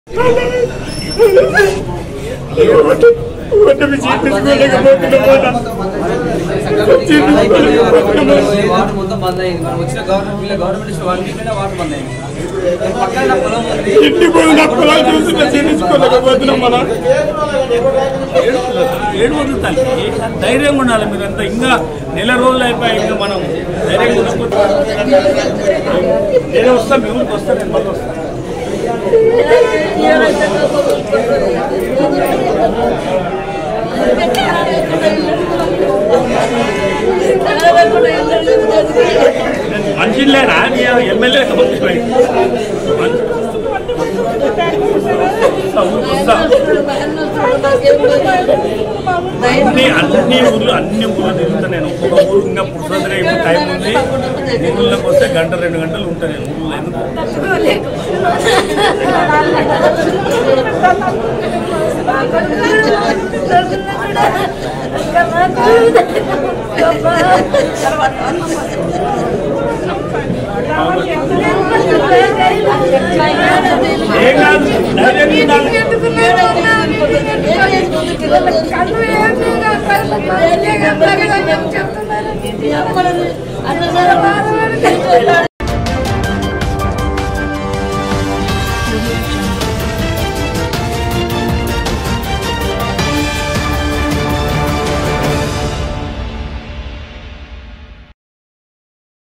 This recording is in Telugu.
వాటర్ మొత్తం బంద్ అయింది మనం వచ్చిన గవర్నమెంట్ వీళ్ళ గవర్నమెంట్ ఇచ్చిన వన్ వీక్ అయినా వాటర్ బంద్ అయింది నేను పక్కన నా పొలం ఉంది ఇంటి పోయి నా పొలాలు చూసి నేను జీర్ణించుకోలేకపోతున్నాం మనం ఏడు వదులుతాను ధైర్యంగా ఉండాలి మీరంతా ఇంకా నెల రోజులు అయిపోయి ఇంకా మనం ధైర్యంగా ఉండకపోతే నేను వస్తాను మీ ఊరికి వస్తాను నేను మళ్ళీ వస్తాను మనిషి లేనా నీ ఎమ్మెల్యే అన్ని అన్ని ఊర్లు అన్ని ఊర్లు తిరుగుతా నేను ఒక్కొక్క ఊరు ఇంకా పురుషోత్తర ఇప్పుడు టైం ఉంది ఊళ్ళోకి వస్తే గంట రెండు గంటలు ఉంటాను నేను ఊళ్ళో ఎందుకు ఏం కాదు ధైర్యంగా ఉండాలి చెప్తున్నారు